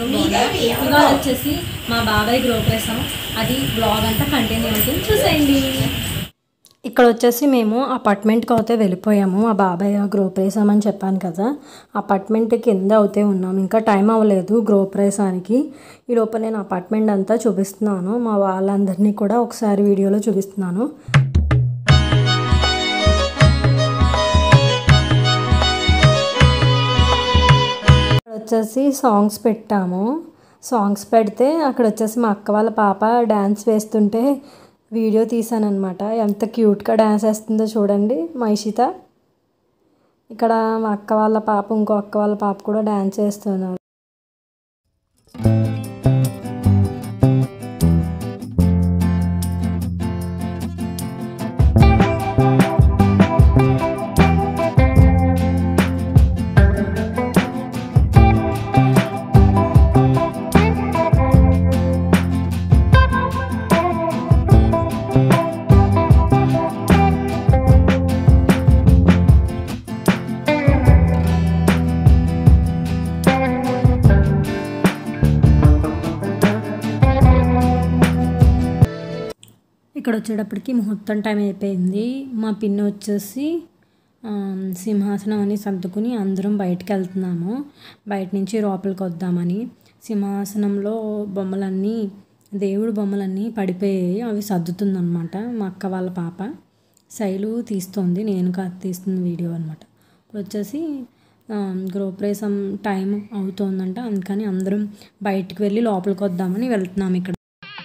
అందరూ బాగున్నారు ఇవాళ వచ్చేసి మా బాబాయ్ గృహప్రవేశం అది బ్లాగ్ అంతా కంటిన్యూ అవుతుంది చూసేయండి ఇక్కడ వచ్చేసి మేము అపార్ట్మెంట్కి అయితే వెళ్ళిపోయాము మా బాబాయ్ గృహప్రవేశం అని చెప్పాను కదా అపార్ట్మెంట్ కింద అయితే ఉన్నాం ఇంకా టైం అవ్వలేదు గృహప్రవేశానికి ఈ లోపల నేను అపార్ట్మెంట్ అంతా చూపిస్తున్నాను మా వాళ్ళందరినీ కూడా ఒకసారి వీడియోలో చూపిస్తున్నాను ఇక్కడ వచ్చేసి సాంగ్స్ పెట్టాము సాంగ్స్ పెడితే అక్కడ వచ్చేసి మా అక్క వాళ్ళ పాప డ్యాన్స్ వేస్తుంటే వీడియో తీసానమాట ఎంత క్యూట్గా డ్యాన్స్ వేస్తుందో చూడండి మా ఇషిత ఇక్కడ మా అక్క వాళ్ళ పాప ఇంకో అక్క వాళ్ళ పాప కూడా డ్యాన్స్ వేస్తున్నారు ఇక్కడ వచ్చేటప్పటికి ముహూర్తం టైం అయిపోయింది మా పిన్ని వచ్చేసి ఆ, సింహాసనం అని సర్దుకుని అందరం బయటకు వెళ్తున్నాము బయట నుంచి లోపలికి వద్దామని సింహాసనంలో బొమ్మలన్నీ దేవుడు బొమ్మలన్నీ పడిపోయాయి అవి సర్దుతుందన్నమాట మా అక్క వాళ్ళ పాప శైలు తీస్తుంది నేను కాదు తీస్తుంది వీడియో అనమాట ఇప్పుడు వచ్చేసి ఆ, గృహప్రవేశం టైం అవుతోందంట అందుకని అందరం బయటికి వెళ్ళి లోపలికి వద్దామని వెళ్తున్నాం ఇక్కడ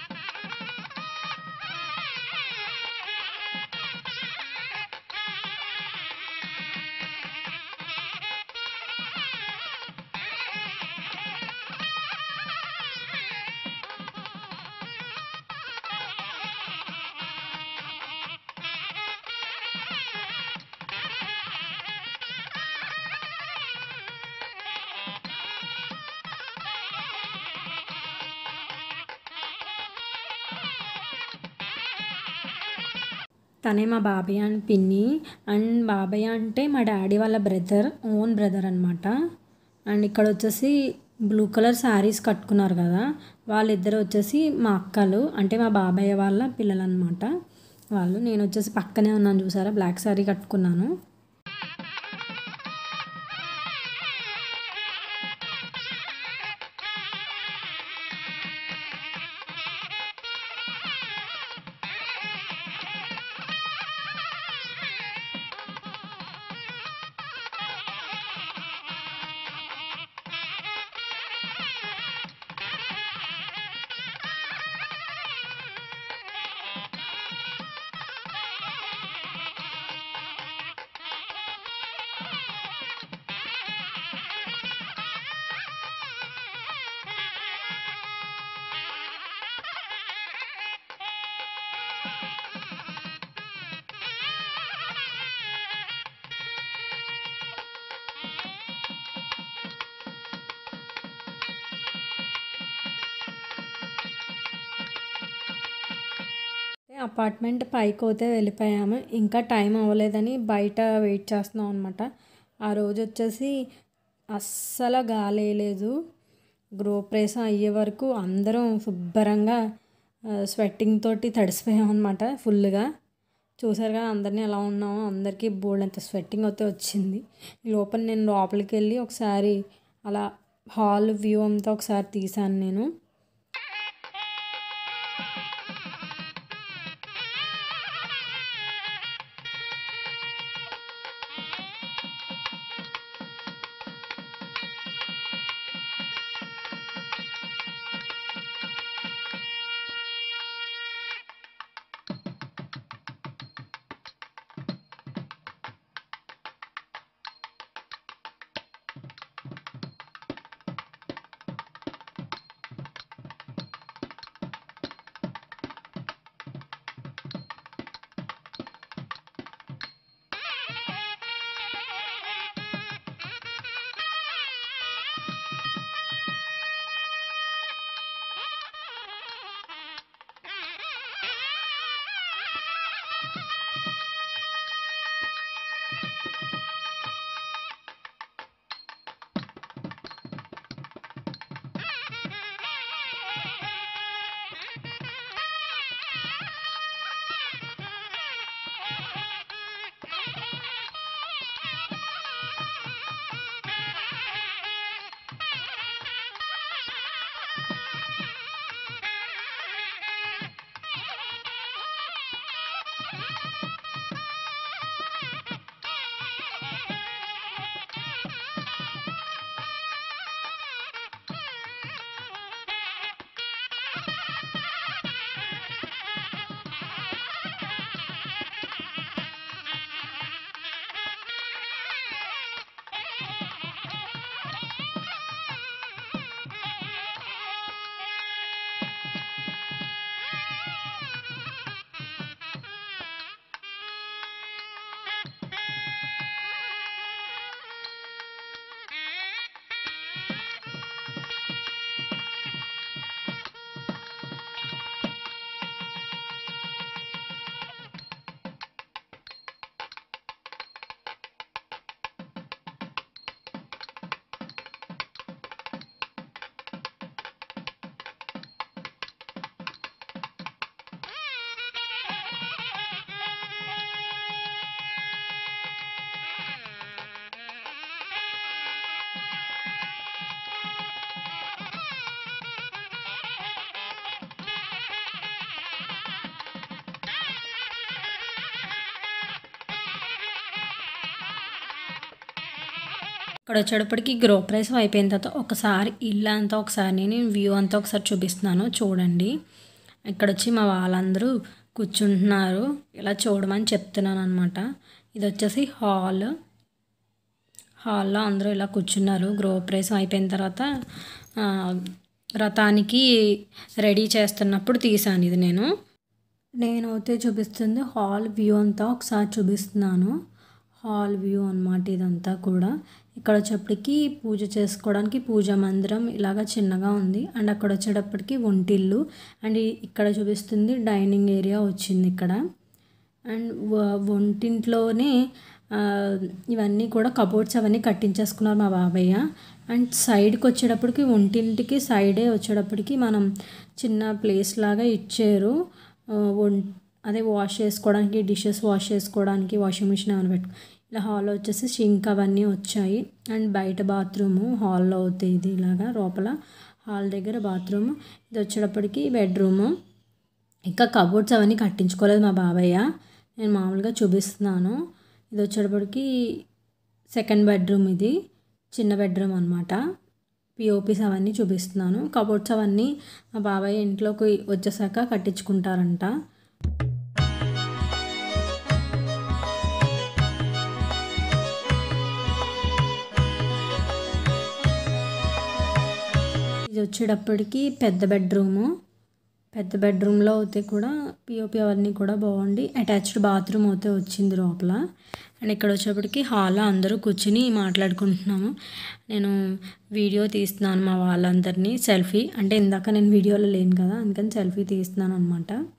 తనే మా బాబాయ్ అని పిన్ని అండ్ బాబాయ్ అంటే మా డాడీ వాళ్ళ బ్రదర్ ఓన్ బ్రదర్ అనమాట అండ్ ఇక్కడ వచ్చేసి బ్లూ కలర్ శారీస్ కట్టుకున్నారు కదా వాళ్ళిద్దరు వచ్చేసి మా అక్కలు అంటే మా బాబాయ్ వాళ్ళ పిల్లలు అనమాట వాళ్ళు నేను వచ్చేసి పక్కనే ఉన్నాను చూసారా బ్లాక్ శారీ కట్టుకున్నాను అపార్ట్మెంట్ పైకి అయితే వెళ్ళిపోయాము ఇంకా టైం అవ్వలేదని బయట వెయిట్ చేస్తున్నాం అనమాట ఆ రోజు వచ్చేసి అస్సలు గాలి వేయలేదు గృహప్రవేశం అయ్యే వరకు అందరం శుభ్రంగా స్వెట్టింగ్ తోటి తడిసిపోయాం అనమాట ఫుల్గా చూసారు కదా అందరినీ ఎలా ఉన్నామో అందరికీ బోల్డంత స్వెట్టింగ్ అయితే వచ్చింది ఈ లోపల నేను లోపలికి వెళ్ళి ఒకసారి అలా హాల్ వ్యూ అంతా ఒకసారి తీసాను నేను ఇక్కడ వచ్చేటప్పటికి గృహప్రవేశం అయిపోయిన తర్వాత ఒకసారి ఇల్లు అంతా ఒకసారి నేను వ్యూ అంతా ఒకసారి చూపిస్తున్నాను చూడండి ఇక్కడ వచ్చి మా వాళ్ళందరూ కూర్చుంటున్నారు ఇలా చూడమని చెప్తున్నాను అనమాట ఇది వచ్చేసి హాల్ హాల్లో అందరూ ఇలా కూర్చున్నారు గృహప్రవేశం అయిపోయిన తర్వాత ఆ, రథానికి రెడీ చేస్తున్నప్పుడు తీసాను ఇది నేను నేను అయితే చూపిస్తుంది హాల్ వ్యూ అంతా ఒకసారి చూపిస్తున్నాను హాల్ వ్యూ అన్నమాట ఇదంతా కూడా ఇక్కడ వచ్చేప్పటికి పూజ చేసుకోవడానికి పూజా మందిరం ఇలాగ చిన్నగా ఉంది అండ్ అక్కడ వచ్చేటప్పటికి ఒంటిల్లు అండ్ ఈ- ఇక్కడ చూపిస్తుంది డైనింగ్ ఏరియా వచ్చింది ఇక్కడ అండ్ వ- వంటింట్లోనే ఆ, ఇవన్నీ కూడా కబోర్డ్స్ అవన్నీ కట్టించేసుకున్నారు మా బాబయ్య అండ్ సైడ్కి వచ్చేటప్పటికి ఒంటింటికి సైడే వచ్చేటప్పటికి మనం చిన్న ప్లేస్ లాగా ఇచ్చారు ఆ, వం అదే వాష్ చేసుకోవడానికి డిషెస్ వాష్ చేసుకోవడానికి వాషింగ్ మిషన్ ఏమైనా పెట్టు ఇలా హాల్లో వచ్చేసి సింక్ అవన్నీ వచ్చాయి అండ్ బయట బాత్రూము హాల్లో అవుతాయి ఇది ఇలాగా లోపల హాల్ దగ్గర బాత్రూమ్ ఇది వచ్చేటప్పటికి బెడ్రూము ఇంకా కబోర్డ్స్ అవన్నీ కట్టించుకోలేదు మా బాబయ్య నేను మామూలుగా చూపిస్తున్నాను ఇది వచ్చేటప్పటికి సెకండ్ బెడ్రూమ్ ఇది చిన్న బెడ్రూమ్ అనమాట పిఓపిస్ అవన్నీ చూపిస్తున్నాను కబోర్డ్స్ అవన్నీ మా బాబాయ్ ఇంట్లోకి వచ్చేసాక కట్టించుకుంటారంట ఇది వచ్చేటప్పటికి పెద్ద బెడ్రూము పెద్ద బెడ్రూమ్లో అయితే కూడా పిఓపి అవన్నీ కూడా బాగుండి అటాచ్డ్ బాత్రూమ్ అయితే వచ్చింది లోపల అండ్ ఇక్కడ వచ్చేటప్పటికి హాల్లో అందరూ కూర్చుని మాట్లాడుకుంటున్నాము నేను వీడియో తీస్తున్నాను మా వాళ్ళందరినీ సెల్ఫీ అంటే ఇందాక నేను వీడియోలో లేను కదా అందుకని సెల్ఫీ తీస్తున్నాను అనమాట